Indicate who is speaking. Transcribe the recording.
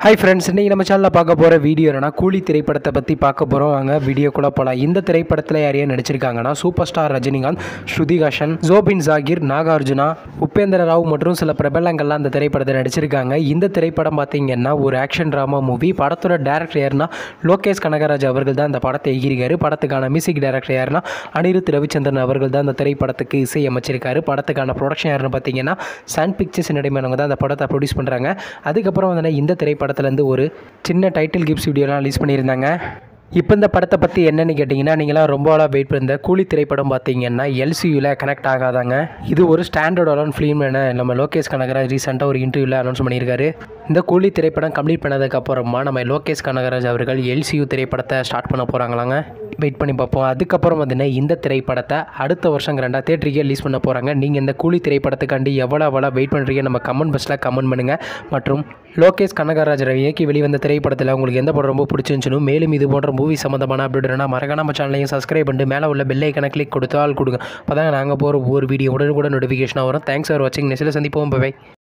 Speaker 1: hi friends இன்றைக்கி நம்ம சேனலில் பார்க்க போகிற வீடியோ என்னன்னா கூலி திரைப்படத்தை பற்றி பார்க்க போகிறோம் வாங்க வீடியோக்குள்ளே போகலாம் இந்த திரைப்படத்தில் யார் யார் நடிச்சிருக்காங்கன்னா சூப்பர் ஸ்டார் ரஜினிகாந்த் ஸ்ருதி ஹாசன் ஜோபின் ஜாகிர் நாகார்ஜுனா உபேந்திர ராவ் மற்றும் சில பிரபலங்கள்லாம் இந்த திரைப்படத்தை நடிச்சிருக்காங்க இந்த திரைப்படம் பார்த்தீங்கன்னா ஒரு ஆக்ஷன் ட்ராமா மூவி படத்தோட டேரக்டர் யாருன்னா லோகேஷ் கனகராஜ் அவர்கள் தான் இந்த படத்தை எழுதியிருக்காரு படத்துக்கான மியூசிக் டைரக்டர் யாருன்னா அனிருத் ரவிச்சந்திரன் அவர்கள் தான் இந்த திரைப்படத்துக்கு இசை அமைச்சிருக்காரு படத்துக்கான ப்ரொடக்ஷன் யாருன்னு பார்த்தீங்கன்னா சன் பிக்சர்ஸ் நடைமுறைவங்க தான் அந்த படத்தை ப்ரொடியூஸ் பண்ணுறாங்க அதுக்கப்புறம் வந்து இந்த திரைப்படத்துலேருந்து ஒரு சின்ன டைட்டில் கிப்ஸ் வீடியோலாம் ரிலீஸ் பண்ணியிருந்தாங்க இப்போ இந்த படத்தை பற்றி என்னன்னு கேட்டிங்கன்னா நீங்களாம் ரொம்ப நாளாக வெயிட் பண்ணிருந்த கூலி திரைப்படம் பார்த்தீங்கன்னா எல்சியூவில் கனெக்ட் ஆகாதாங்க இது ஒரு ஸ்டாண்டர்ட் அலான் ஃபிலிம் என நம்ம லோகேஷ் கனகராஜ் ரீசெண்டாக ஒரு இன்டர்வியூவில் அனௌன்ஸ் பண்ணியிருக்காரு இந்த கூலி திரைப்படம் கம்ப்ளீட் பண்ணதுக்கப்புறமா நம்ம லோகேஷ் கனகராஜ் அவர்கள் எல்சியூ திரைப்படத்தை ஸ்டார்ட் பண்ண போகிறாங்களாங்க வெயிட் பண்ணி பார்ப்போம் அதுக்கப்புறம் பார்த்தீங்கன்னா இந்த திரைப்படத்தை அடுத்த வருஷம் ரெண்டா தேட்டருக்கே ரிலீஸ் பண்ண போகிறாங்க நீங்கள் இந்த கூலி திரைப்படத்துக்காண்டி எவ்வளோ எவ்வளோ வெயிட் பண்ணுறீங்க நம்ம கமெண்ட் பாக்ஸில் கமெண்ட் பண்ணுங்கள் மற்றும் லோகேஷ் கனகராஜ் இயக்கி வெளிவந்த திரைப்படத்தில் உங்களுக்கு எந்த படம் ரொம்ப பிடிச்சிருந்துச்சுன்னு மேலும் இது போன்ற மூவி சம்மந்தமான அப்டேட்னா மறக்காம நம்ம சேனலையும் சப்ஸ்கிரைப் பண்ணிட்டு மேலே உள்ள பெல் ஐக்கனை கிளிக் கொடுத்தால் கொடுங்க அப்போ தான் நாங்கள் போகிற ஒவ்வொரு வீடியோ உடனுக்குடன் நோட்டிஃபிகேஷனாக வரும் தேங்க்ஸ் ஃபார் வாட்சிங் நெக்ஸ்ட்டில் சந்திப்போம் பை